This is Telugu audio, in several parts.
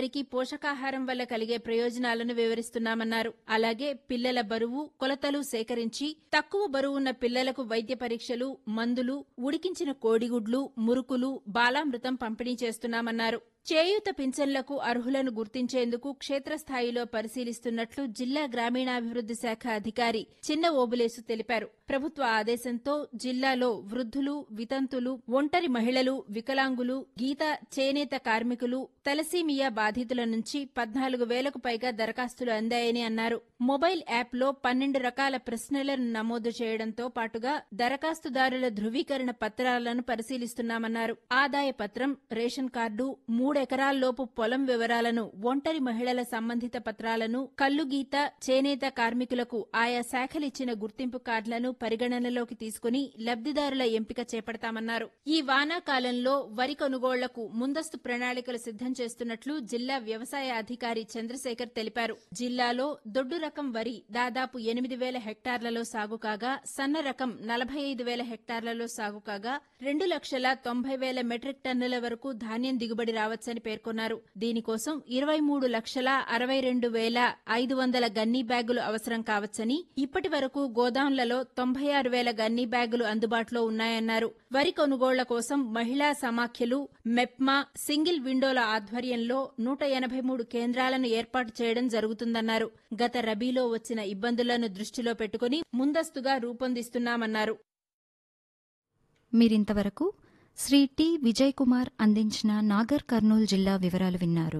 అందరికీ పోషకాహారం వల్ల కలిగే ప్రయోజనాలను వివరిస్తున్నామన్నారు అలాగే పిల్లల బరువు కొలతలు సేకరించి తక్కువ బరువున్న పిల్లలకు వైద్య పరీక్షలు మందులు ఉడికించిన కోడిగుడ్లు మురుకులు బాలామృతం పంపిణీ చేస్తున్నామన్నారు చేయూత పింఛన్లకు అర్హులను గుర్తించేందుకు క్షేత్రస్థాయిలో పరిశీలిస్తున్నట్లు జిల్లా గ్రామీణాభివృద్ది శాఖ అధికారి చిన్న ఓబులేసు తెలిపారు ప్రభుత్వ ఆదేశంతో జిల్లాలో వృద్ధులు వితంతులు ఒంటరి మహిళలు వికలాంగులు గీత చేనేత కార్మికులు తలసీమియా బాధితుల నుంచి పద్నాలుగు వేలకు పైగా దరఖాస్తులు అందాయని అన్నారు మొబైల్ యాప్లో పన్నెండు రకాల ప్రశ్నలను నమోదు చేయడంతో పాటుగా దరఖాస్తుదారుల ధృవీకరణ పత్రాలను పరిశీలిస్తున్నామన్నారు ఆదాయ పత్రం రేషన్ కార్డు మూడెకరాల్లోపు పొలం వివరాలను ఒంటరి మహిళల సంబంధిత పత్రాలను కల్లు గీత చేనేత కార్మికులకు ఆయా శాఖలిచ్చిన గుర్తింపు కార్డులను పరిగణనలోకి తీసుకుని లబ్దిదారుల ఎంపిక చేపడతామన్నారు ఈ వానాకాలంలో వరి కొనుగోళ్లకు ముందస్తు ప్రణాళికలు సిద్దం చేస్తున్నట్లు జిల్లా వ్యవసాయ అధికారి చంద్రశేఖర్ తెలిపారు జిల్లాలో దొడ్డు రకం వరి దాదాపు ఎనిమిది వేల హెక్టార్లలో సాగు కాగా సన్న రకం నలభై ఐదు వేల హెక్టార్లలో సాగు కాగా రెండు లక్షల తొంభై వేల మెట్రిక్ టన్నుల వరకు ధాన్యం దిగుబడి రావచ్చని పేర్కొన్నారు దీనికోసం ఇరవై మూడు లక్షల అరవై రెండు వేల ఐదు వందల గన్నీ బ్యాగులు అవసరం కావచ్చని ఇప్పటి వరకు గోదాంలలో తొంభై ఆరు వేల గన్నీ బ్యాగులు అందుబాటులో ఉన్నాయన్నారు వరి కొనుగోళ్ల కోసం మహిళా సమాఖ్యలు మెప్మా సింగిల్ విండోల ఆధ్వర్యంలో నూట ఎనభై మూడు కేంద్రాలను ఏర్పాటు చేయడం జరుగుతుందన్నారు గత రబీలో వచ్చిన ఇబ్బందులను దృష్టిలో పెట్టుకుని ముందస్తుగా రూపొందిస్తున్నామన్నారు మీరింతవరకు శ్రీ టి విజయ్ కుమార్ అందించిన నాగర్ కర్నూలు జిల్లా వివరాలు విన్నారు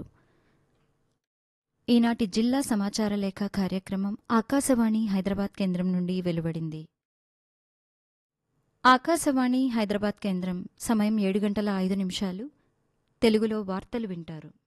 ఈనాటి జిల్లా సమాచార లేఖ కార్యక్రమం ఆకాశవాణి హైదరాబాద్ కేంద్రం నుండి వెలువడింది ఆకాశవాణి హైదరాబాద్ కేంద్రం సమయం ఏడు గంటల ఐదు నిమిషాలు తెలుగులో వార్తలు వింటారు